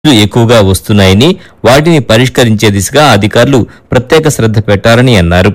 లు ఎక్కువగా వస్తున్నాయని వాటిని పరిష్కరించే దిశగా అధికారులు ప్రత్యేక శ్రద్ధ పెట్టారని అన్నారు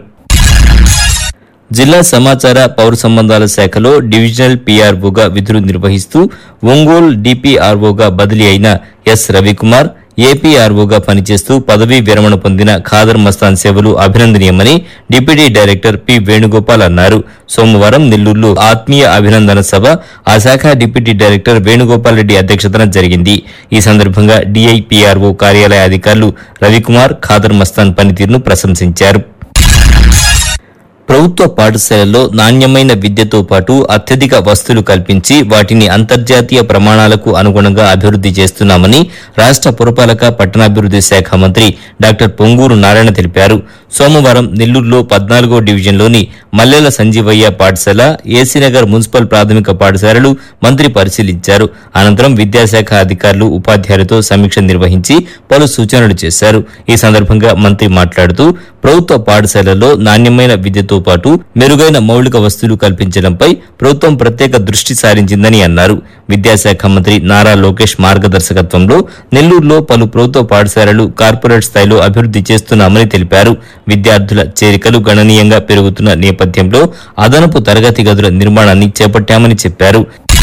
జిల్లా సమాచార పౌర సంబంధాల శాఖలో డివిజనల్ పీఆర్ఓగా విధులు నిర్వహిస్తూ ఒంగోలు డిపిఆర్ఓగా బదిలీ అయిన ఎస్ రవికుమార్ ఏపీఆర్ఓగా పనిచేస్తూ పదవీ విరమణ పొందిన ఖాదర్ మస్తాన్ సేవలు అభినందనీయమని డిప్యూటీ డైరెక్టర్ పి వేణుగోపాల్ అన్నారు సోమవారం నెల్లూరులో ఆత్మీయ అభినందన సభ ఆ శాఖ డిప్యూటీ డైరెక్టర్ వేణుగోపాల్ రెడ్డి అధ్యక్షతన జరిగింది ఈ సందర్భంగా డిఐపిఆర్ఓ కార్యాలయ అధికారులు రవికుమార్ ఖాదర్ మస్తాన్ పనితీరును ప్రశంసించారు ప్రభుత్వ పాఠశాలల్లో నాణ్యమైన విద్యతో పాటు అత్యధిక వస్తువులు కల్పించి వాటిని అంతర్జాతీయ ప్రమాణాలకు అనుగుణంగా అభివృద్ది చేస్తున్నామని రాష్ట పురపాలక పట్టణాభివృద్ది శాఖ మంత్రి డాక్టర్ పొంగూరు నారాయణ తెలిపారు సోమవారం నెల్లూరులో పద్నాలుగో డివిజన్లోని మల్లెల సంజీవయ్య పాఠశాల ఏసీనగర్ మున్సిపల్ ప్రాథమిక పాఠశాలలు మంత్రి పరిశీలించారు అనంతరం విద్యాశాఖ అధికారులు ఉపాధ్యాయులతో సమీక్ష నిర్వహించి పలు సూచనలు చేశారు ఈ సందర్భంగా మంత్రి మాట్లాడుతూ ప్రభుత్వ పాఠశాలల్లో నాణ్యమైన విద్యతో పాటు మెరుగైన మౌలిక వస్తువులు కల్పించడంపై ప్రభుత్వం ప్రత్యేక దృష్టి సారించిందని అన్నారు విద్యాశాఖ మంత్రి నారా లోకేష్ మార్గదర్శకత్వంలో నెల్లూరులో పలు ప్రభుత్వ పాఠశాలలు కార్పొరేట్ స్థాయిలో అభివృద్ది చేస్తున్నామని తెలిపారు విద్యార్థుల చేరికలు గణనీయంగా పెరుగుతున్న నేపథ్యంలో అదనపు తరగతి గదుల నిర్మాణాన్ని చేపట్టామని చెప్పారు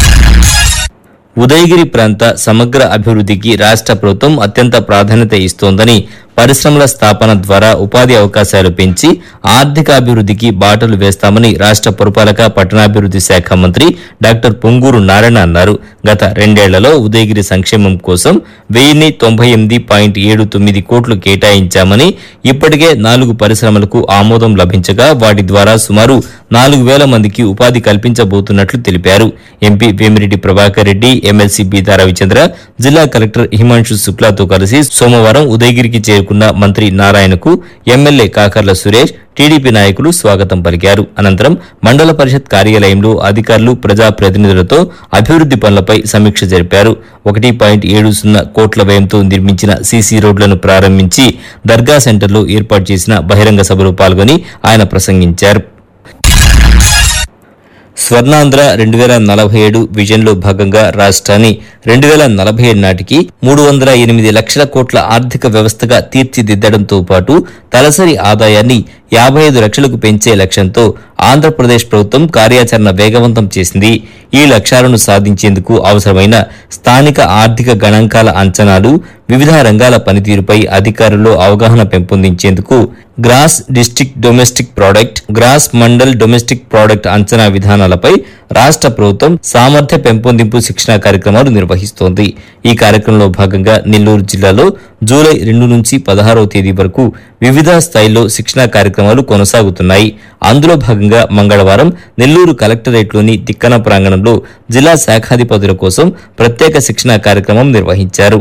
ఉదయగిరి ప్రాంత సమగ్ర అభివృద్ధికి రాష్ట్ర ప్రభుత్వం అత్యంత ప్రాధాన్యత ఇస్తోందని పరిశ్రమల స్థాపన ద్వారా ఉపాధి అవకాశాలు పెంచి ఆర్థిక అభివృద్ధికి బాటలు వేస్తామని రాష్ట్ర పురపాలక పట్టణాభివృద్ధి శాఖ మంత్రి డాక్టర్ పొంగూరు నారాయణ అన్నారు గత రెండేళ్లలో ఉదయగిరి సంక్షేమం కోసం వెయ్యిన్ని తొంభై ఎనిమిది పాయింట్ ఏడు తొమ్మిది కోట్లు కేటాయించామని ఇప్పటికే నాలుగు పరిశ్రమలకు ఆమోదం లభించగా వాటి ద్వారా సుమారు నాలుగు వేల మందికి ఉపాధి కల్పించబోతున్నట్లు తెలిపారు ఎంపీ వేమిరెడ్డి ప్రభాకర్ రెడ్డి ఎమ్మెల్సీ బీదా రవిచంద్ర జిల్లా కలెక్టర్ హిమాంశు శుక్లాతో కలిసి సోమవారం ఉదయగిరికి చేరుకున్న మంత్రి నారాయణకు ఎమ్మెల్యే కాకర్ల సురేష్ టీడీపీ నాయకులు స్వాగతం పలికారు అనంతరం మండల పరిషత్ కార్యాలయంలో అధికారులు ప్రజాప్రతినిధులతో అభివృద్ది పనులపై సమీక్ష జరిపారు ఒకటి పాయింట్ ఏడు సున్నా కోట్ల వ్యయంతో నిర్మించిన సీసీ రోడ్లను ప్రారంభించి దర్గా సెంటర్లో ఏర్పాటు చేసిన బహిరంగ సభలో పాల్గొని ఆయన ప్రసంగించారు స్వర్ణాంధ్ర రెండు వేల నలభై ఏడు విజన్లో భాగంగా రాష్ట్రాన్ని రెండు వేల నలభై ఏడు నాటికి మూడు వందల ఎనిమిది లక్షల కోట్ల ఆర్థిక వ్యవస్థగా తీర్చిదిద్దడంతో పాటు తలసరి ఆదాయాన్ని యాభై ఐదు లక్షలకు పెంచే లక్ష్యంతో ఆంధ్రప్రదేశ్ ప్రభుత్వం కార్యాచరణ వేగవంతం చేసింది ఈ లక్ష్యాలను సాధించేందుకు అవసరమైన స్థానిక ఆర్థిక గణాంకాల అంచనాలు వివిధ రంగాల పనితీరుపై అధికారుల్లో అవగాహన పెంపొందించేందుకు gross district domestic product gross mandal domestic product అంచనా విధానాలపై రాష్ట్ర ప్రభుత్వం సామర్థ్య పెంపొందింపు శిక్షణా కార్యక్రమాలు నిర్వహిస్తోంది ఈ కార్యక్రమంలో భాగంగా నెల్లూరు జిల్లాలో జూలై రెండు నుంచి పదహారవ తేదీ వరకు వివిధ స్థాయిల్లో శిక్షణా కార్యక్రమాలు కొనసాగుతున్నాయి అందులో భాగంగా మంగళవారం నెల్లూరు కలెక్టరేట్లోని తిక్కన ప్రాంగణంలో జిల్లా శాఖాధిపతుల కోసం ప్రత్యేక శిక్షణా కార్యక్రమం నిర్వహించారు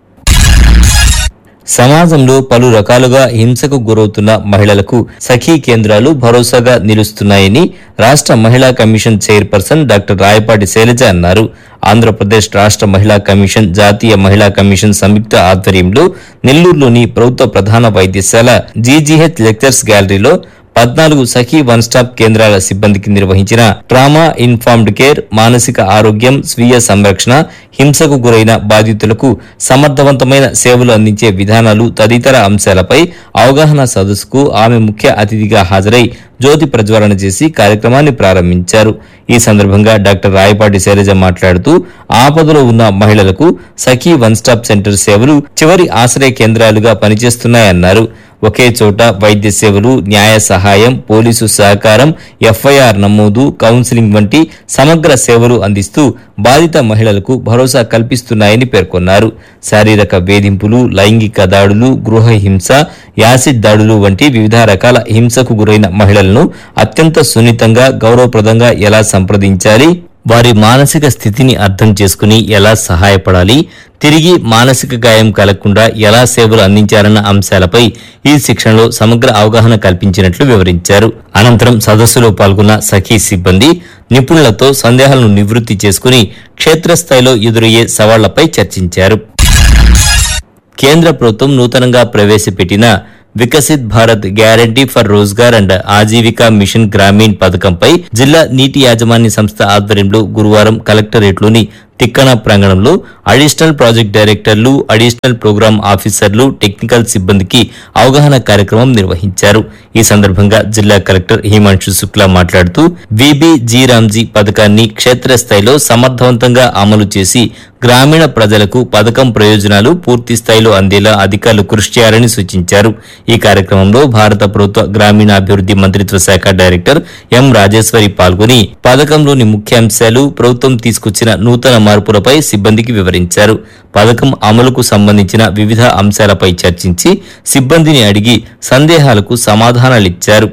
సమాజంలో పలు రకాలుగా హింసకు గురవుతున్న మహిళలకు సఖీ కేంద్రాలు భరోసాగా నిలుస్తున్నాయని రాష్ట్ర మహిళా commission chairperson doctor Rayapati Sailaja అన్నారు ఆంధ్రప్రదేశ్ రాష్ట్ర మహిళా కమిషన్ జాతీయ మహిళా కమిషన్ సంయుక్త ఆధ్వర్యంలో నెల్లూరులోని ప్రభుత్వ ప్రధాన వైద్యశాల జీజీహెచ్ లెక్చర్స్ గ్యాలరీలో పద్నాలుగు సఖీ వన్ స్టాప్ కేంద్రాల సిబ్బందికి నిర్వహించిన ట్రామా ఇన్ఫార్మ్డ్ కేర్ మానసిక ఆరోగ్యం స్వీయ సంరక్షణ హింసకు గురైన బాధితులకు సమర్థవంతమైన సేవలు అందించే విధానాలు తదితర అంశాలపై అవగాహన సదస్సుకు ఆమె ముఖ్య అతిథిగా హాజరై జ్యోతి ప్రజ్వలన చేసి కార్యక్రమాన్ని ప్రారంభించారు ఈ సందర్భంగా డాక్టర్ రాయపాటి శైలజ మాట్లాడుతూ ఆపదలో ఉన్న మహిళలకు సఖీ వన్ స్టాప్ సెంటర్ సేవలు చివరి ఆశ్రయ కేంద్రాలుగా పనిచేస్తున్నాయన్నారు ఒకే చోట వైద్య సేవలు న్యాయ సహాయం పోలీసు సహకారం ఎఫ్ఐఆర్ నమోదు కౌన్సిలింగ్ వంటి సమగ్ర సేవలు అందిస్తూ బాధిత మహిళలకు భరోసా కల్పిస్తున్నాయని పేర్కొన్నారు శారీరక వేధింపులు లైంగిక దాడులు గృహ హింస యాసిడ్ దాడులు వంటి వివిధ రకాల హింసకు గురైన మహిళలను అత్యంత సున్నితంగా గౌరవప్రదంగా ఎలా సంప్రదించాలి వారి మానసిక స్థితిని అర్థం చేసుకుని ఎలా సహాయపడాలి తిరిగి మానసిక గాయం కలగకుండా ఎలా సేవలు అందించారన్న అంశాలపై ఈ శిక్షణలో సమగ్ర అవగాహన కల్పించినట్లు వివరించారు అనంతరం సదస్సులో పాల్గొన్న సఖీ సిబ్బంది నిపుణులతో సందేహాలను నివృత్తి చేసుకుని క్షేత్రస్థాయిలో ఎదురయ్యే సవాళ్లపై చర్చించారు కేంద్ర ప్రభుత్వం నూతనంగా ప్రవేశపెట్టిన Viksit Bharat guarantee for Rozgar and Ajeevika mission Grameen పథకంపై జిల్లా నీటి యాజమాన్య సంస్థ ఆధ్వర్యంలో గురువారం కలెక్టరేట్లోని తిక్కన ప్రాంగణంలో additional project directors additional program officers technical సిబ్బందికి అవగాహన కార్యక్రమం నిర్వహించారు ఈ సందర్భంగా జిల్లా కలెక్టర్ హిమాంశు శుక్లా మాట్లాడుతూ విబి జీరామ్జీ పథకాన్ని క్షేత్రస్థాయిలో సమర్థవంతంగా అమలు చేసి గ్రామీణ ప్రజలకు పథకం ప్రయోజనాలు పూర్తి స్థాయిలో అందేలా అధికారులు కృషి చేయాలని సూచించారు ఈ కార్యక్రమంలో భారత ప్రభుత్వ గ్రామీణాభివృద్ధి మంత్రిత్వ శాఖ డైరెక్టర్ ఎం రాజేశ్వరి పాల్గొని పథకంలోని ముఖ్య అంశాలు ప్రభుత్వం తీసుకొచ్చిన నూతన మార్పులపై సిబ్బందికి వివరించారు పథకం అమలుకు సంబంధించిన వివిధ అంశాలపై చర్చించి సిబ్బందిని అడిగి సందేహాలకు సమాధానాలిచ్చారు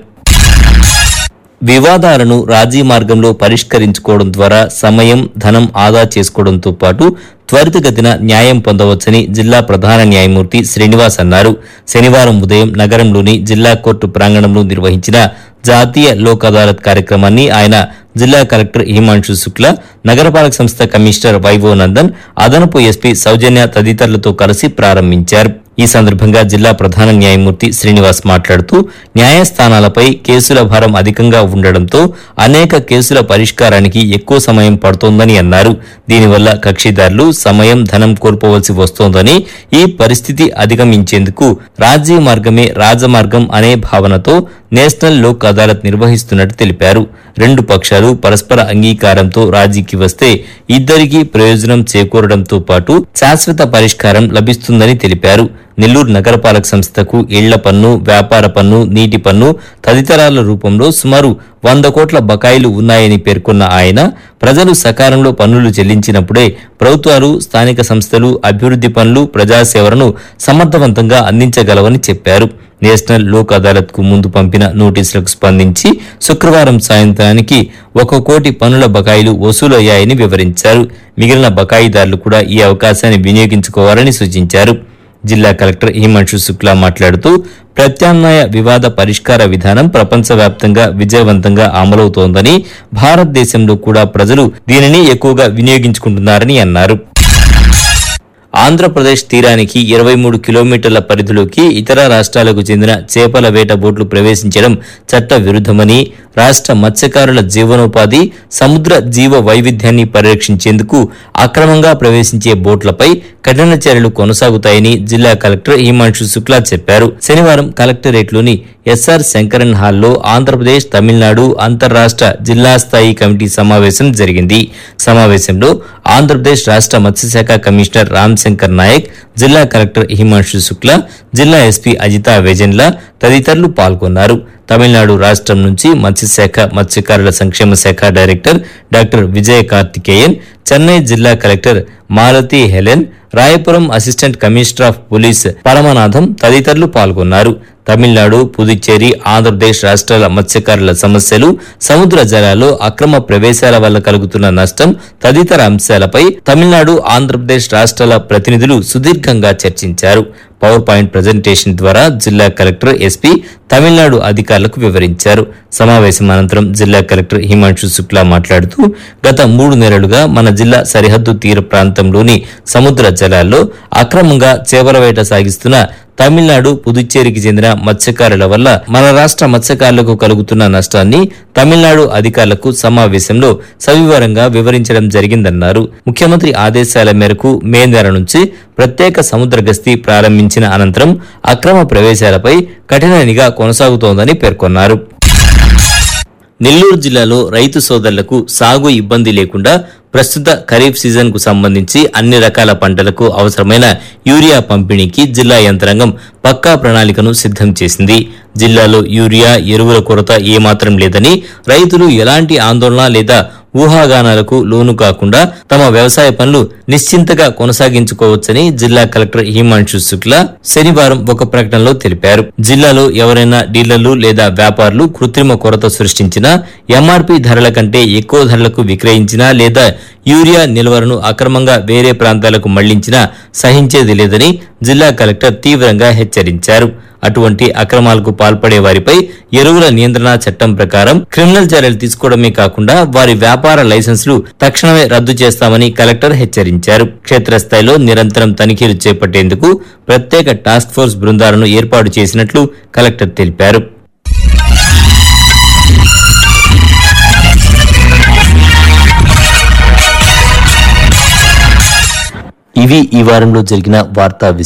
వివాదాలను రాజీ మార్గంలో పరిష్కరించుకోవడం ద్వారా సమయం ధనం ఆదా చేసుకోవడంతో పాటు త్వరితగతిన న్యాయం పొందవచ్చని జిల్లా ప్రధాన న్యాయమూర్తి శ్రీనివాస్ అన్నారు శనివారం ఉదయం నగరంలోని జిల్లా కోర్టు ప్రాంగణంలో నిర్వహించిన జాతీయ లోక్ అదాలత్ కార్యక్రమాన్ని ఆయన జిల్లా కలెక్టర్ హిమాంశు శుక్లా నగరపాలక సంస్థ కమిషనర్ వైవో నందన్ అదనపు ఎస్పీ సౌజన్య తదితరులతో కలిసి ప్రారంభించారు ఈ సందర్భంగా జిల్లా ప్రధాన న్యాయమూర్తి శ్రీనివాస్ మాట్లాడుతూ న్యాయస్థానాలపై కేసుల భారం అధికంగా ఉండడంతో అనేక కేసుల పరిష్కారానికి ఎక్కువ సమయం పడుతోందని అన్నారు దీనివల్ల కక్షిదారులు సమయం ధనం కోల్పోవలసి వస్తోందని ఈ పరిస్థితి అధిగమించేందుకు రాజీ మార్గమే రాజమార్గం అనే భావనతో నేషనల్ లోక్ అదాలత్ నిర్వహిస్తున్నట్టు తెలిపారు రెండు పక్షాలు పరస్పర అంగీకారంతో రాజీకి వస్తే ఇద్దరికీ ప్రయోజనం చేకూరడంతో పాటు శాశ్వత పరిష్కారం లభిస్తుందని తెలిపారు నెల్లూరు నగరపాలక సంస్థకు ఇళ్ల పన్ను వ్యాపార పన్ను నీటి పన్ను తదితరాల రూపంలో సుమారు వంద కోట్ల బకాయిలు ఉన్నాయని పేర్కొన్న ఆయన ప్రజలు సకాలంలో పన్నులు చెల్లించినప్పుడే ప్రభుత్వాలు స్థానిక సంస్థలు అభివృద్ధి పనులు ప్రజాసేవలను సమర్థవంతంగా అందించగలవని చెప్పారు నేషనల్ లోక్ అదాలత్ కు ముందు పంపిన నోటీసులకు స్పందించి శుక్రవారం సాయంత్రానికి ఒక కోటి పనుల బకాయిలు వసూలయ్యాయని వివరించారు మిగిలిన బకాయిదారులు కూడా ఈ అవకాశాన్ని వినియోగించుకోవాలని సూచించారు జిల్లా కలెక్టర్ హిమాంశు శుక్లా మాట్లాడుతూ ప్రత్యామ్నాయ వివాద పరిష్కార విధానం ప్రపంచవ్యాప్తంగా విజయవంతంగా అమలవుతోందని భారతదేశంలో కూడా ప్రజలు దీనిని ఎక్కువగా వినియోగించుకుంటున్నారని అన్నారు ఆంధ్రప్రదేశ్ తీరానికి ఇరవై మూడు కిలోమీటర్ల పరిధిలోకి ఇతర రాష్ట్రాలకు చెందిన చేపల వేట బోట్లు ప్రవేశించడం చట్ట విరుద్ధమని రాష్ట్ర మత్స్యకారుల జీవనోపాధి సముద్ర జీవ వైవిధ్యాన్ని పరిరక్షించేందుకు అక్రమంగా ప్రవేశించే బోట్లపై కఠిన చర్యలు కొనసాగుతాయని జిల్లా కలెక్టర్ హిమాంశు శుక్లా చెప్పారు శనివారం కలెక్టరేట్లోని ఎస్ఆర్ శంకరన్ హాల్లో ఆంధ్రప్రదేశ్ తమిళనాడు అంతర్రాష్ట్ర జిల్లా స్థాయి కమిటీ సమావేశం జరిగింది సమావేశంలో ఆంధ్రప్రదేశ్ రాష్ట్ర మత్స్యశాఖ కమిషనర్ రామ్ శంకర్ నాయక్ జిల్లా కలెక్టర్ హిమాంశు శుక్లా జిల్లా ఎస్పీ అజితా వేజన్ల తదితరులు పాల్గొన్నారు తమిళనాడు రాష్ట్రం నుంచి మత్స్యశాఖ మత్స్యకారుల సంక్షేమ శాఖ డైరెక్టర్ డాక్టర్ విజయ కార్తికేయన్ చెన్నై జిల్లా collector Malathi Helen Royapuram assistant commissioner of police Paramanatham తదితరులు పాల్గొన్నారు తమిళనాడు పుదుచ్చేరి ఆంధ్రప్రదేశ్ రాష్ట్రాల మత్స్యకారుల సమస్యలు సముద్ర జలాల్లో అక్రమ ప్రవేశాల వల్ల కలుగుతున్న నష్టం తదితర అంశాలపై తమిళనాడు ఆంధ్రప్రదేశ్ రాష్ట్రాల ప్రతినిధులు సుదీర్ఘంగా చర్చించారు పవర్ పాయింట్ ప్రజెంటేషన్ ద్వారా జిల్లా కలెక్టర్ ఎస్పీ తమిళనాడు అధికారులకు వివరించారు సమావేశం అనంతరం జిల్లా కలెక్టర్ హిమాంశు శుక్లా మాట్లాడుతూ గత మూడు నెలలుగా మన జిల్లా సరిహద్దు తీర ప్రాంతంలోని సముద్ర జలాల్లో అక్రమంగా చేపల వేట సాగిస్తున్న తమిళనాడు పుదుచ్చేరికి చెందిన మత్స్యకారుల వల్ల మన రాష్ట్ర మత్స్యకారులకు కలుగుతున్న నష్టాన్ని తమిళనాడు అధికారులకు సమావేశంలో సవివరంగా వివరించడం జరిగిందన్నారు ముఖ్యమంత్రి ఆదేశాల మేరకు మే నెల నుంచి ప్రత్యేక సముద్ర గస్తీ ప్రారంభించిన అనంతరం అక్రమ ప్రవేశాలపై కఠిన నిఘా కొనసాగుతోందని పేర్కొన్నారు నెల్లూరు జిల్లాలో రైతు సోదరులకు సాగు ఇబ్బంది లేకుండా ప్రస్తుత ఖరీఫ్ సీజన్ కు సంబంధించి అన్ని రకాల పంటలకు అవసరమైన యూరియా పంపిణీకి జిల్లా యంత్రాంగం పక్కా ప్రణాళికను సిద్ధం చేసింది జిల్లాలో యూరియా ఎరువుల కొరత ఏమాత్రం లేదని రైతులు ఎలాంటి ఆందోళన లేదా ఊహాగానాలకు లోను కాకుండా తమ వ్యవసాయ పనులు నిశ్చింతగా కొనసాగించుకోవచ్చని జిల్లా కలెక్టర్ హిమాంశు శుక్లా శనివారం ఒక ప్రకటనలో తెలిపారు జిల్లాలో ఎవరైనా డీలర్లు లేదా వ్యాపారులు కృత్రిమ కొరత సృష్టించినా ఎంఆర్పీ ధరల కంటే ఎక్కువ ధరలకు విక్రయించినా లేదా యూరియా నిల్వలను అక్రమంగా వేరే ప్రాంతాలకు మళ్లించినా సహించేది లేదని జిల్లా కలెక్టర్ తీవ్రంగా హెచ్చరించారు అటువంటి అక్రమాలకు పాల్పడే వారిపై ఎరువుల నియంత్రణ చట్టం ప్రకారం క్రిమినల్ చర్యలు తీసుకోవడమే కాకుండా వారి వ్యాపార లైసెన్సులు తక్షణమే రద్దు చేస్తామని కలెక్టర్ హెచ్చరించారు క్షేత్రస్థాయిలో నిరంతరం తనిఖీలు చేపట్టేందుకు ప్రత్యేక టాస్క్ ఫోర్స్ బృందాలను ఏర్పాటు చేసినట్లు కలెక్టర్ తెలిపారు ఇవి ఈ వారంలో జరిగిన వార్తా